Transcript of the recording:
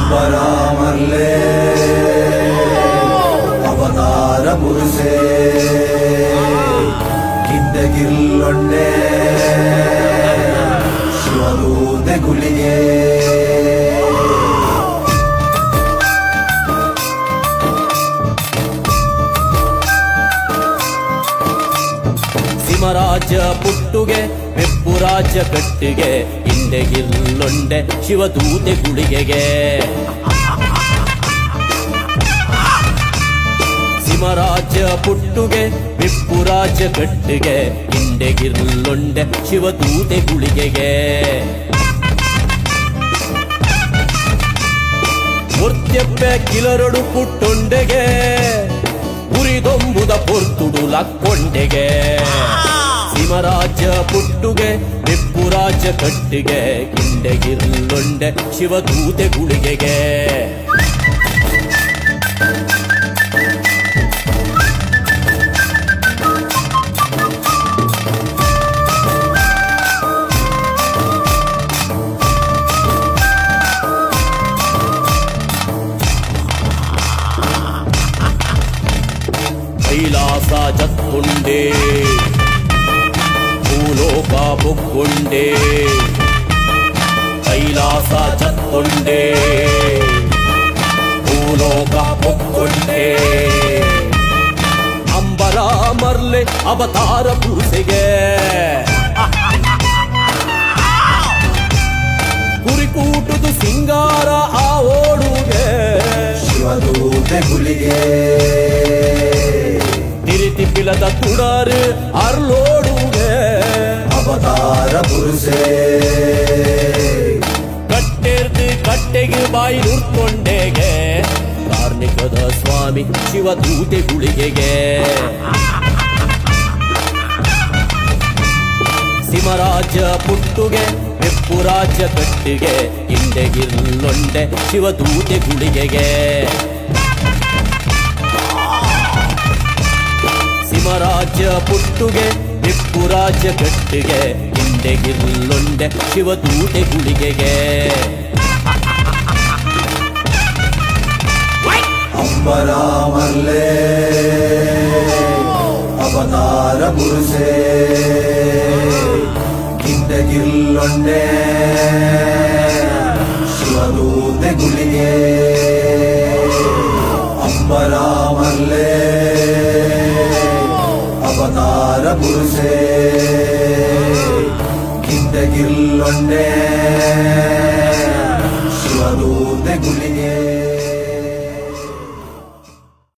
ಅಂಬರಾಮಲ್ಲೇ ಅವತಾರ ಪುರುಷೇ ಕಿಂದಗಿಲ್ಲೊಣ್ಣೆ ಶಿವದೂತೆ ಗುಳಿಗೆ ಸಿಮರಾಜ ಪುಟ್ಟುಗೆ ಬೆಪ್ಪುರಾಜ ಕಟ್ಟಿಗೆ ಹಿಂದೆಗಿಲ್ಲೊಂಡೆ ಶಿವದೂತೆ ಗುಳಿಗೆಗೆ ಸಿಮರಾಜ ಪುಟ್ಟುಗೆ ಬೆಪ್ಪುರಾಜ ಕಟ್ಟಿಗೆ ಹಿಂದೆಗಿಲ್ಲೊಂಡೆ ಶಿವದೂತೆ ಗುಳಿಗೆಗೆ ಮುರ್ತ್ಯಪ್ಪೆ ಕಿಲರಡು ಪುಟ್ಟೊಂಡೆಗೆ ಉರಿದೊಂಬುದ ಪೊರ್ತುಡು ಲಕ್ಕೊಂಡೆಗೆ ಸಿಮರಾಜ ಪುಟ್ಟುಗೆ ಬೆಪ್ಪುರಾಜ ಕಟ್ಟಿಗೆ ಕಿಂಡೆಗಿಲ್ಲೊಂಡೆ ಶಿವದೂತೆ ಗುಳಿಗೆಗೆ ಕೈಲಾಸ ಜತ್ಕೊಂಡೆ ಭೂಲೋಕ ಬೊಕ್ಕೊಂಡೆ ಕೈಲಾಸ ಜತ್ಕೊಂಡೆ ಭೂಲೋಕ ಬೊಕ್ಕೊಂಡೆ ಅಂಬರ ಮರ್ಲೆ ಅವತಾರ ಪೂಸೆಗೆ ಕುರಿಕೂಟುದು ಸಿಂಗಾರ ಆ ಓಡುಗೆ ಶಿವದೂತೆ ಗುಳಿಗೆ ತಿರಿತಿ ಪಿಲದ ತುಡರು ಅರ್ಲೋಡುಗೆ ಅವತಾರ ಪುರುಷೇ ಕಟ್ಟೆರ್ದು ಕಟ್ಟೆಗೆ ಬಾಯಿ ನುರ್ಕೊಂಡೆಗೆ ಕಾರ್ಮಿಕದ ಸ್ವಾಮಿ ಶಿವದೂತೆ ಗುಳಿಗೆಗೆ ಸಿಮರಾಜ ಪುಟ್ಟುಗೆ ಬೆಪ್ಪುರಾಜ ಕಟ್ಟಿಗೆ ಹಿಂದೆಗಿಲ್ಲೊಂಡೆ ಶಿವದೂತೆ ಗುಳಿಗೆಗೆ ಸಿಮರಾಜ ಪುಟ್ಟುಗೆ ಬೆಪ್ಪುರಾಜ ಕಟ್ಟಿಗೆ ಹಿಂದೆಗಿಲ್ಲೊಂಡೆ ಶಿವದೂತೆ ಗುಳಿಗೆಗೆ ಅಂಬರಾಮಲ್ಲೇ ಅವತಾರ ಪುರುಷೇ ಕಿಂದಗಿಲ್ಲೊಣ್ಣೆ ಶಿವದೂತೆ ಗುಳಿಗೆ ಅಂಬರಾಮಲ್ಲೇ ಅವತಾರ ಪುರುಷೇ ಕಿಂದಗಿಲ್ಲೊಣ್ಣೆ ಶಿವದೂತೆ ಗುಳಿಗೆ